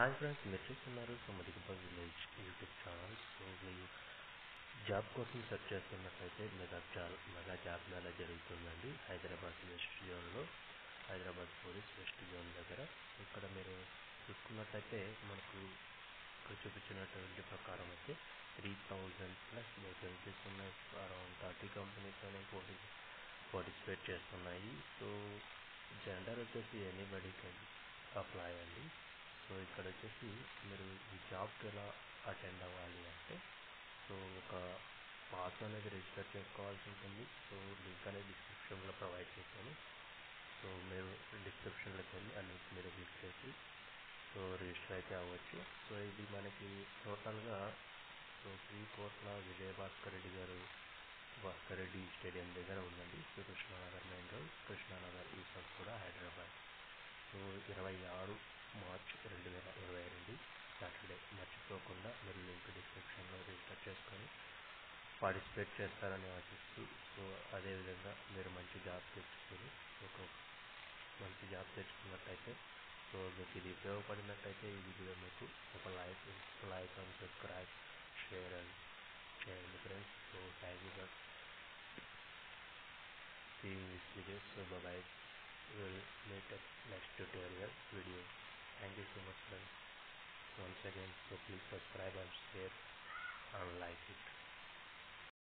hi friends మీరు చూస్తున్నారు సుమదిగప విలేజ్ యూట్యూబ్ ఛానల్ సో మీరు జాబ్ కోసం సెర్చ్ చేస్తున్నట్లయితే mega job mega job mela జరుగుతుందండి హైదరాబాద్ వెస్ట్ జోన్లో హైదరాబాద్ పోలీస్ వెస్ట్ జోన్ దగ్గర ఇక్కడ మీరు చూసుకున్నట్లయితే మనకు ఇక్కడ చూపించినటువంటి ప్రకారం అయితే త్రీ థౌజండ్ ప్లస్ వేకెన్సీస్ ఉన్నాయి అరౌండ్ థర్టీ కంపెనీస్ అనేవి పోటీ పార్టిసిపేట్ చేస్తున్నాయి సో జెండర్ వచ్చేసి ఎనీబడి కెన్ అప్లై అండి సో ఇక్కడ వచ్చేసి మీరు ఈ జాబ్కి ఎలా అటెండ్ అవ్వాలి అంటే సో ఒక పాస్ అనేది రిజిస్టర్ చేసుకోవాల్సి ఉంటుంది సో లింక్ అనేది డిస్క్రిప్షన్లో ప్రొవైడ్ చేశాను సో మీరు డిస్క్రిప్షన్లోకి వెళ్ళి ఆ లింక్ మీద క్లిక్ చేసి సో రిజిస్టర్ అయితే అవ్వచ్చు సో ఇది మనకి టోటల్గా సో శ్రీకోట్ల విజయభాస్కర్ రెడ్డి గారు భాస్కర్ రెడ్డి స్టేడియం దగ్గర ఉందండి శ్రీకృష్ణానగర్ మెయిన్ రోడ్ కృష్ణానగర్ ఈసబ్ కూడా హైదరాబాద్ సో ఇరవై ఆరు మార్చ్ రెండు వేల ఇరవై రెండు సాటర్డే మర్చిపోకుండా మీరు లింక్ డిస్క్రిప్షన్లో రిజిస్టర్ చేసుకొని పార్టిసిపేట్ చేస్తారని ఆశిస్తూ సో అదేవిధంగా మీరు మంచి జాబ్ తెచ్చుకొని ఒక మంచి జాబ్ తెచ్చుకున్నట్టయితే సో మీకు ఇది ఉపయోగపడినట్టయితే ఈ వీడియో మీకు ఒక like like and subscribe share and చేయండి friends so thank you for seeing this video so bye bye we'll meet at next tutorial video thank you so much friends once again so please subscribe and share and like it